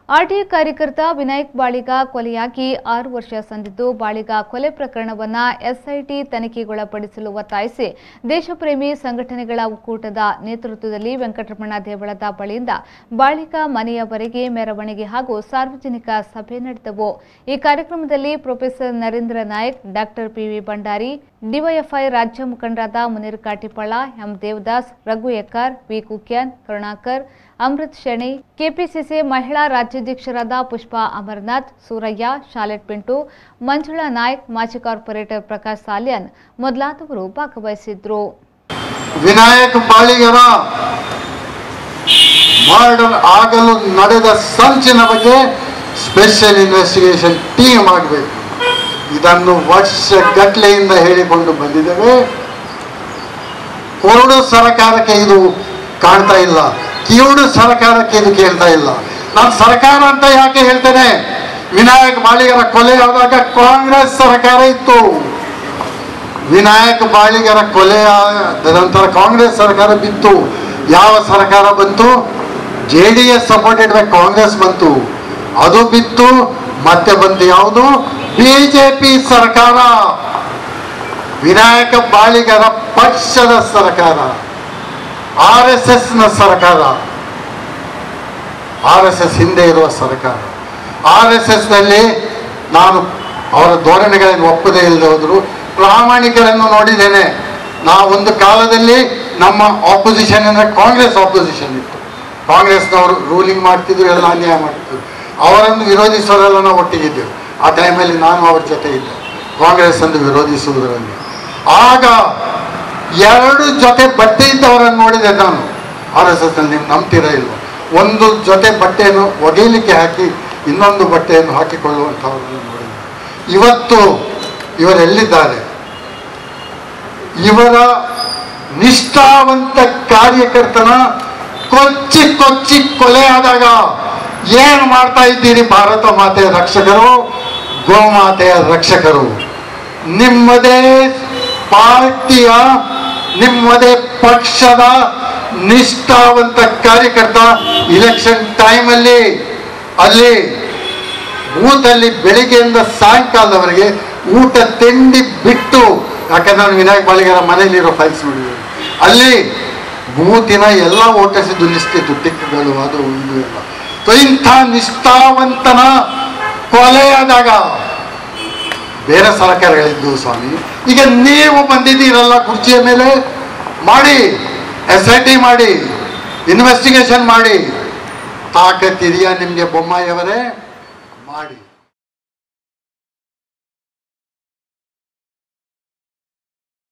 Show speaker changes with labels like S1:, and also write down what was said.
S1: RTI ಕಾರ್ಯಕರ್ತ ವಿನಾಯಕ್ ಬಾಳಿಗ ಕೊಲೆಯಾಗಿ ಆರು ವರ್ಷ ಸಂದಿದ್ದು ಬಾಳಿಗ ಕೊಲೆ ಪ್ರಕರಣವನ್ನ ಎಸ್ಐಟಿ ತನಿಖೆಗೊಳಪಡಿಸಲು ಒತ್ತಾಯಿಸಿ ದೇಶಪ್ರೇಮಿ ಸಂಘಟನೆಗಳ ಒಕ್ಕೂಟದ ನೇತೃತ್ವದಲ್ಲಿ ವೆಂಕಟರಮಣ ದೇವಳದ ಬಳಿಯಿಂದ ಬಾಳಿಗ ಮನೆಯವರೆಗೆ ಮೆರವಣಿಗೆ ಹಾಗೂ ಸಾರ್ವಜನಿಕ ಸಭೆ ನಡೆದವು ಈ ಕಾರ್ಯಕ್ರಮದಲ್ಲಿ professor Narendra Nayak doctor P V Bhandari DYFI ರಾಜ್ಯ ಮುಖಂಡರಾದ Muneer Katipalla M Devadas Raghu Ekkar V Kukyan Karunakar Amrit Sheni KPCC ಮಹಿಳಾ ರಾಜ್ಯಾಧ್ಯಕ್ಷರಾದ ಪುಷ್ಪಾ ಅಮರನಾಥ್ ಸೂರಯ್ಯ ಶಾಲೆಟ್ ಪಿಂಟು ಮಂಜುಳಾ ನಾಯ್ಕ್ ಮಾಜಿ ಕಾರ್ಪೊರೇಟರ್ ಪ್ರಕಾಶ್ ಸಾಲ್ಯನ್ ಮೊದಲಾದವರು ಭಾಗವಹಿಸಿದ್ರು
S2: ವಿನಾಯಕ್ ಬಾಳಿಗರ ಮರ್ಡರ್ ಆಗಲು ನಡೆದ ಸಂಚಿನ ಬಗ್ಗೆ ಸ್ಪೆಷಲ್ ಇನ್ವೆಸ್ಟಿಗೇಷನ್ ಟೀಮ್ ಆಗಬೇಕು ಇದನ್ನು ವರ್ಷ ಗಟ್ಟಲೆಯಿಂದ ಹೇಳಿಕೊಂಡು ಬಂದಿದ್ದೇವೆ ಕುರುಡು ಸರ್ಕಾರಕ್ಕೆ ಇದು ಕಾಣ್ತಾ ಇಲ್ಲ ಕಿವುಡು ಸರ್ಕಾರಕ್ಕೆ ಇದು ಕೇಳ್ತಾ ಇಲ್ಲ ನಾನು ಸರ್ಕಾರ ಅಂತ ಯಾಕೆ ಹೇಳ್ತೇನೆ ವಿನಾಯಕ್ ಬಾಳಿಗರ ಕೊಲೆ ಆದಾಗ ಕಾಂಗ್ರೆಸ್ ಸರ್ಕಾರ ಇತ್ತು ವಿನಾಯಕ್ ಬಾಳಿಗರ ಕೊಲೆ ಆದ ನಂತರ ಕಾಂಗ್ರೆಸ್ ಸರ್ಕಾರ ಬಿತ್ತು ಯಾವ ಸರ್ಕಾರ ಬಂತು J D S supported by Congress ಬಂತು ಅದು ಬಿತ್ತು ಮತ್ತೆ ಬಂತು ಯಾವುದು ಬಿಜೆಪಿ ಸರ್ಕಾರ ವಿನಾಯಕ ಬಾಳಿಗರ ಪಕ್ಷದ ಸರ್ಕಾರ ಆರ್ ಎಸ್ ಎಸ್ ನ ಸರ್ಕಾರ ಆರ್ ಎಸ್ ಎಸ್ ಹಿಂದೆ ಇರುವ ಸರ್ಕಾರ ಆರ್ ಎಸ್ ಎಸ್ ನಲ್ಲಿ ನಾನು ಅವರ ಧೋರಣೆಗಳನ್ನು ಒಪ್ಪದೇ ಇಲ್ಲದೆ ಹೋದ್ರು ಪ್ರಾಮಾಣಿಕರನ್ನು ನೋಡಿದ್ದೇನೆ ನಾವು ಒಂದು ಕಾಲದಲ್ಲಿ ನಮ್ಮ ಆಪೋಸಿಷನ್ ಅಂದರೆ ಕಾಂಗ್ರೆಸ್ ಆಪೋಸಿಷನ್ ಇತ್ತು ಕಾಂಗ್ರೆಸ್ನವರು ರೂಲಿಂಗ್ ಮಾಡ್ತಿದ್ರು ಎಲ್ಲ ಅನ್ಯಾಯ ಮಾಡ್ತಿದ್ರು ಅವರನ್ನು ವಿರೋಧಿಸೋರೆಲ್ಲ ನಾವು ಒಟ್ಟಿಗಿದ್ದೆವು ಆ ಟೈಮಲ್ಲಿ ನಾನು ಅವ್ರ ಜೊತೆ ಇದ್ದೆ ಕಾಂಗ್ರೆಸ್ ಅನ್ನು ವಿರೋಧಿಸುವುದರಲ್ಲಿ ಆಗ ಎರಡು ಜೊತೆ ಬಟ್ಟೆ ಇದ್ದವರನ್ನು ನೋಡಿದೆ ನಾನು ಆರ್ ಎಸ್ ಎಸ್ ನೀವು ನಂಬ್ತೀರಾ ಇಲ್ವ ಒಂದು ಜೊತೆ ಬಟ್ಟೆಯನ್ನು ಒಗೆಯಲಿಕ್ಕೆ ಹಾಕಿ ಇನ್ನೊಂದು ಬಟ್ಟೆಯನ್ನು ಹಾಕಿಕೊಳ್ಳುವಂಥವರನ್ನು ನೋಡಿದೆ ಇವತ್ತು ಇವರೆಲ್ಲಿದ್ದಾರೆ ಇವರ ನಿಷ್ಠಾವಂತ ಕಾರ್ಯಕರ್ತನ ಕೊಚ್ಚಿ ಕೊಚ್ಚಿ ಕೊಲೆ ಆದಾಗ ಏನು ಮಾಡ್ತಾ ಇದ್ದೀರಿ ಭಾರತ ಮಾತೆಯ ರಕ್ಷಕರು ಗೋಮಾತೆಯ ರಕ್ಷಕರು ನಿಮ್ಮದೇ ಪಾರ್ಟಿಯ ನಿಮ್ಮದೇ ಪಕ್ಷದ ನಿಷ್ಠಾವಂತ ಕಾರ್ಯಕರ್ತ ಇಲೆಕ್ಷನ್ ಟೈಮಲ್ಲಿ ಅಲ್ಲಿ ಬೂತಲ್ಲಿ ಬೆಳಿಗ್ಗೆಯಿಂದ ಸಾಯಂಕಾಲದವರೆಗೆ ಊಟ ತಿಂಡಿ ಬಿಟ್ಟು ಯಾಕಂದ್ರೆ ನಾನು ವಿನಾಯಕ್ ಬಾಳಿಗರ ಮನೆಯಲ್ಲಿರೋ ಫೈಲ್ಸ್ ನೋಡಿದ್ದೇನೆ ಅಲ್ಲಿ ಬೂತಿನ ಎಲ್ಲ ಓಟಿಸಿದ್ದು ನಿಷ್ಠಿತ್ತು ಟಿಕ್ಗಳು ಅದು ಇದು ಎಲ್ಲ ಸೊ ಇಂಥ ನಿಷ್ಠಾವಂತನ ಕೊಲೆಯಾದಾಗ ಬೇರೆ ಸರ್ಕಾರ ಹೇಳಿದ್ದು ಸ್ವಾಮಿ ಈಗ ನೀವು ಬಂದಿದ್ದೀರಲ್ಲ ಕುರ್ಚಿಯ ಮೇಲೆ ಮಾಡಿ ಎಸ್ ಐ ಟಿ ಮಾಡಿ ಇನ್ವೆಸ್ಟಿಗೇಷನ್ ಮಾಡಿ ತಾಕತ್ತಿದೆಯಾ ನಿಮಗೆ ಬೊಮ್ಮಾಯಿಯವರೇ ಮಾಡಿ